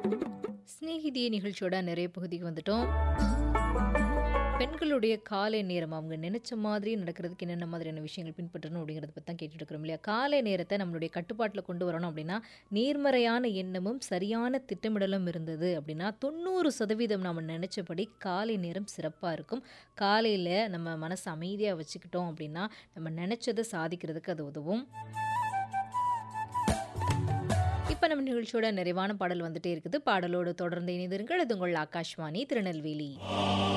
சிநேகிதியே நிகழ்ச்சியோட நிறைய பகுதிக்கு வந்துட்டோம் பெண்களுடைய காலை நேரம் அவங்க நினைச்ச மாதிரி நடக்கிறதுக்கு என்னென்ன மாதிரியான விஷயங்கள் பின்பற்றணும் அப்படிங்கிறத பற்றி தான் கேட்டுட்டு இருக்கிறோம் இல்லையா காலை நேரத்தை நம்மளுடைய கட்டுப்பாட்டில் கொண்டு வரணும் அப்படின்னா நேர்மறையான எண்ணமும் சரியான திட்டமிடலும் இருந்தது அப்படின்னா தொண்ணூறு சதவீதம் நம்ம நினச்சபடி காலை நேரம் சிறப்பாக இருக்கும் காலையில் நம்ம மனசை அமைதியாக வச்சுக்கிட்டோம் அப்படின்னா நம்ம நினச்சதை சாதிக்கிறதுக்கு அது உதவும் இப்போ நம்ம நிகழ்ச்சியோட நிறைவான பாடல் வந்துட்டே இருக்குது பாடலோடு தொடர்ந்து இணைந்திருங்கள் அது உங்கள் ஆகாஷ்வாணி திருநெல்வேலி